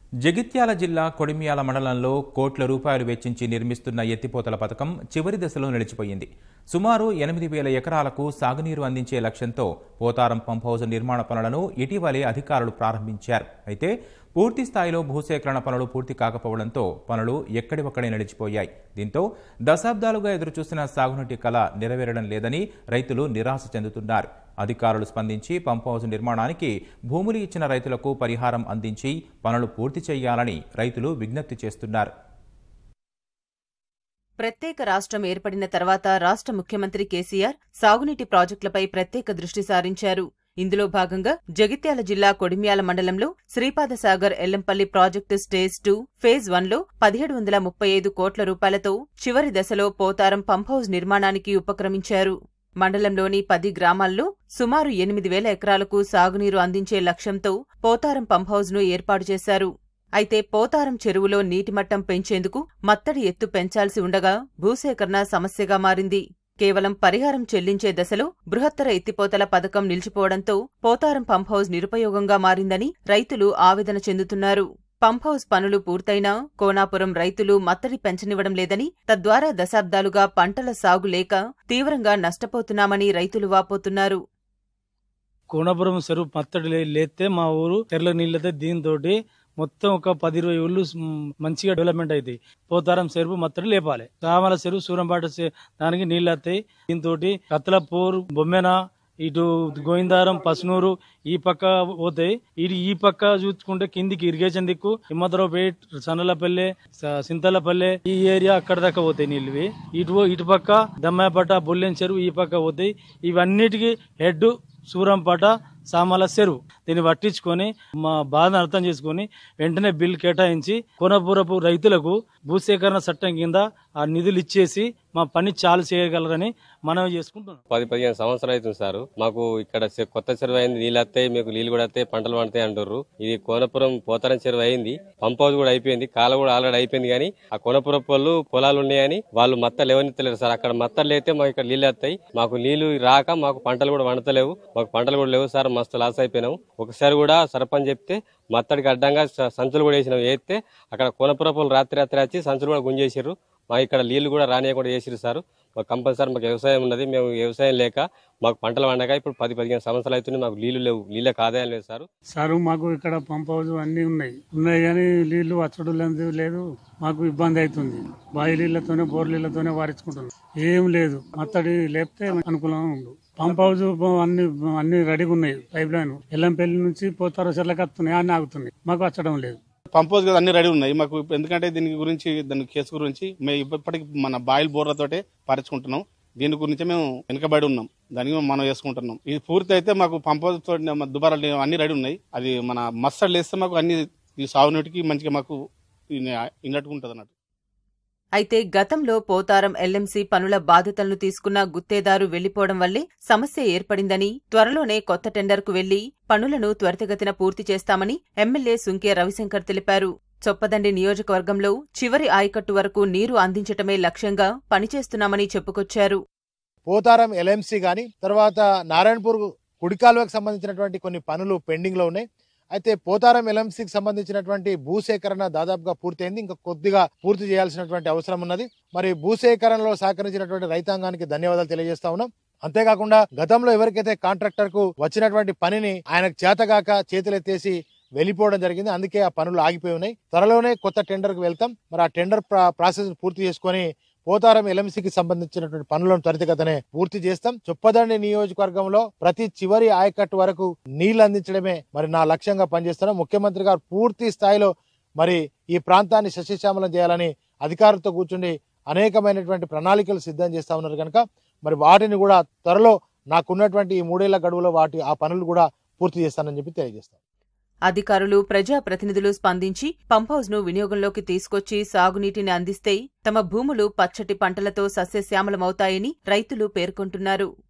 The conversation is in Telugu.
జగిత్యాల జిల్లా కొడిమియాల మండలంలో కోట్ల రూపాయలు వెచ్చించి నిర్మిస్తున్న ఎత్తిపోతల పథకం చివరి దశలో నిలిచిపోయింది సుమారు ఎనిమిది వేల ఎకరాలకు సాగునీరు అందించే లక్ష్యంతో పోతారం పంప్ హౌస్ నిర్మాణ పనులను ఇటీవలే అధికారులు ప్రారంభించారు అయితే పూర్తి స్థాయిలో భూసేకరణ పనులు పూర్తి కాకపోవడంతో పనులు ఎక్కడివక్కడే నిలిచిపోయాయి దీంతో దశాబ్దాలుగా ఎదురుచూసిన సాగునీటి కళ నెరవేరడం లేదని రైతులు నిరాశ చెందుతున్నారు అధికారులు స్పందించి పంప్ హౌస్ నిర్మాణానికి భూములు ఇచ్చిన రైతులకు పరిహారం అందించి పనులు పూర్తి చేయాలని రైతులు విజ్ఞప్తి చేస్తున్నారు ప్రత్యేక రాష్ట్రం ఏర్పడిన తర్వాత రాష్ట్ర ముఖ్యమంత్రి కేసీఆర్ సాగునీటి ప్రాజెక్టులపై ప్రత్యేక దృష్టి సారించారు ఇందులో భాగంగా జగిత్యాల జిల్లా కొడిమ్యాల మండలంలో Sripadasagar Yellampalli project stage two phase వన్లో పదిహేడు వందల ముప్పై ఐదు కోట్ల రూపాయలతో చివరి దశలో పోతారం పంప్ హౌస్ నిర్మాణానికి ఉపక్రమించారు మండలంలోని పది గ్రామాల్లో సుమారు ఎనిమిది వేల ఎకరాలకు సాగునీరు అందించే లక్ష్యంతో పోతారం పంప్ హౌజ్ను ఏర్పాటు చేశారు అయితే పోతారం చెరువులో నీటిమట్టం పెంచేందుకు మత్తడి ఎత్తు పెంచాల్సి ఉండగా భూసేకరణ సమస్యగా మారింది కేవలం పరిహారం చెల్లించే దశలో బృహత్తర ఎత్తిపోతల పథకం నిలిచిపోవడంతో పోతారం పంప్ హౌస్ నిరుపయోగంగా మారిందని రైతులు ఆవేదన చెందుతున్నారు పంప్ హౌస్ పనులు పూర్తయినా కోనాపురం రైతులు మత్తడి పెంచనివ్వడం లేదని తద్వారా దశాబ్దాలుగా పంటల సాగు లేక తీవ్రంగా నష్టపోతున్నామని రైతులు వాపోతున్నారు కోనపురం చెరువు పత్తడి లే- లేస్తే మా ఊరు తెరల నీళ్ళతే దీంతో మొత్తం ఒక పది ఇరవై ఊళ్ళు స్- మంచిగా డెవలప్మెంట్ అవుతాయి పోతారం చెరువు మత్తడి లేపాలి కామల చెరువు సూరంపాట చె- దానికి నీళ్ళు వస్తాయి దీంతో కత్తలపూర్ బొమ్మెన ఇటు గోవిందారం పసునూరు ఈ పక్క పోతాయి ఇటు ఈ పక్క చూసుకుంటే కిందికి ఇరిగేషన్ దిక్కు హిమ్మతరావుపేట్ సన్నలపల్లె స- సింతలపల్లె ఈ ఏరియా అక్కడ దాకా పోతాయి నీళ్ళు ఇటు ఇటు పక్క దమ్మాయపట్ట బొల్లెం చెరువు ఈ పక్క పోతాయి ఇవన్నిటికీ హెడ్ సూరంపాట సామాల చెరువు దీన్ని పట్టించుకొని మా బాధను అర్థం చేసుకొని వెంటనే బిల్ కేటాయించి కోనపురపు రైతులకు భూసేకరణ చట్టం కింద ఆ నిధులు ఇచ్చేసి మా పని చాలు చేయగలరని మనవి చేసుకుంటున్నాం పది పదిహేను సంవత్సరాలు అవుతుంది సార్ మాకు ఇక్కడ చె- కొత్త చెరువు అయింది నీళ్ళు వస్తాయి మీకు నీళ్ళు కూడా వస్తాయి పంటలు పండుతాయి అంటారు ఇది కోనపురం పోతారం చెరువు అయింది పంప్ హౌస్ కూడా అయిపోయింది కాల కూడా ఆల్రెడీ అయిపోయింది కానీ ఆ కోనపురం వాళ్ళు పొలాలు ఉన్నాయని వాళ్ళు మత్త లేవనెత్తలేరు సార్ అక్కడ మత్తలు అయితే మాకు ఇక్కడ నీళ్ళు వస్తాయి మాకు నీళ్లు రాక మాకు పంటలు కూడా వండతలేవు మాకు పంటలు కూడా లేవు సార్ మస్తు లాస్ అయిపోయినాం ఒకసారి కూడా సర్పంచ్ చెప్తే మత్తడికి అడ్డంగా స- సంచులు కూడా వేసినాం వేస్తే అక్కడ కోనపురపులు రాత్రి రాత్రి వచ్చి సంచులు కూడా గుంజేసారు మా ఇక్కడ నీళ్లు కూడా రానియకుండా చేసిరు సార్ మాకు కంపల్సరీ మాకు వ్యవసాయం ఉన్నది మేము వ్యవసాయం లేక మాకు పంటలు వండగా ఇప్పుడు పది పదిహేను సంవత్సరాలు అవుతుంది మాకు నీళ్లు లేవు నీళ్ళకి ఆదాయం లేదు సార్ సారు మాకు ఇక్కడ పంప్ హౌస్ అన్ని ఉన్నాయి ఉన్నాయి కానీ నీళ్లు వచ్చడు లేదు లేదు మాకు ఇబ్బంది అవుతుంది బావి నీళ్లతోనే బోర్ నీళ్లతోనే వారించుకుంటున్నాం ఏం లేదు మత్తడి లేపితే అనుకూలంగా ఉండు పంప్ హౌస్ అన్ని అన్ని రెడీగా ఉన్నాయి పైప్ లైన్ ఎల్లంపల్లి నుంచి పోతారు చెర్లకు వస్తున్నాయి అన్ని ఆగుతున్నాయి మాకు వచ్చడం లేదు పంపోజ్ కదా అన్ని రెడీ ఉన్నాయి మాకు ఇప్పుడు ఎందుకంటే దీని గురించి దాని కేసు గురించి మేము ఇప్పటికి మన బాయిల్ బోర్లతోటే పరుచుకుంటున్నాం దీని గురించి మేము వెనుకబడి ఉన్నాం దానికి మనం వేసుకుంటున్నాం ఇది పూర్తి అయితే మాకు పంపోజ్ తోటి దుబారాలు అన్ని రెడీ ఉన్నాయి అది మన మస్టర్డ్ వేస్తే మాకు అన్ని ఈ సాగునీటికి మంచిగా మాకు ఇన్నట్టుగా ఉంటుంది అన్నట్టు అయితే గతంలో పోతారం ఎల్ఎంసీ పనుల బాధ్యతలను తీసుకున్న గుత్తేదారు వెళ్లిపోవడం వల్లే సమస్య ఏర్పడిందని త్వరలోనే కొత్త టెండర్కు వెళ్లి పనులను త్వరితగతిన పూర్తి చేస్తామని ఎమ్మెల్యే సుంకే రవిశంకర్ తెలిపారు చొప్పదండి నియోజకవర్గంలో చివరి ఆయకట్టు వరకు నీరు అందించటమే లక్ష్యంగా పనిచేస్తున్నామని చెప్పుకొచ్చారు పోతారం ఎల్ఎంసీ కానీ తర్వాత నారాయణపూర్ కుడికాలువకు సంబంధించినటువంటి కొన్ని పనులు పెండింగ్ లో ఉన్నాయి అయితే పోతారం ఎల్ఎంసీకి సంబంధించినటువంటి భూసేకరణ దాదాపుగా పూర్తయింది ఇంకా కొద్దిగా పూర్తి చేయాల్సినటువంటి అవసరం ఉన్నది మరి భూసేకరణలో సహకరించినటువంటి రైతాంగానికి ధన్యవాదాలు తెలియజేస్తా ఉన్నాం అంతేకాకుండా గతంలో ఎవరికైతే కాంట్రాక్టర్ కు వచ్చినటువంటి పనిని ఆయనకు చేతగాక చేతులెత్తేసి వెళ్ళిపోవడం జరిగింది అందుకే ఆ పనులు ఆగిపోయి ఉన్నాయి త్వరలోనే కొత్త టెండర్ కు వెళ్తాం మరి ఆ టెండర్ ప్రాసెస్ పూర్తి చేసుకొని పోతారం ఎల్ఎంసీకి సంబంధించినటువంటి పనులను త్వరితగతనే పూర్తి చేస్తాం చొప్పదండి నియోజకవర్గంలో ప్రతి చివరి ఆయకట్టు వరకు నీళ్లు అందించడమే మరి నా లక్ష్యంగా పనిచేస్తున్నాం ముఖ్యమంత్రి గారు పూర్తి స్థాయిలో మరి ఈ ప్రాంతాన్ని సస్యశ్యామలం చేయాలని అధికారులతో కూర్చుండి అనేకమైనటువంటి ప్రణాళికలు సిద్ధం చేస్తా ఉన్నారు కనుక మరి వాటిని కూడా త్వరలో నాకున్నటువంటి ఈ మూడేళ్ల గడువులో వాటి ఆ పనులు కూడా పూర్తి చేస్తానని చెప్పి తెలియజేస్తాను అధికారులు ప్రజాప్రతినిధులు స్పందించి పంప్ హౌస్ను వినియోగంలోకి తీసుకొచ్చి సాగునీటిని అందిస్తే తమ భూములు పచ్చటి పంటలతో సస్యశ్యామలమవుతాయని రైతులు పేర్కొంటున్నారు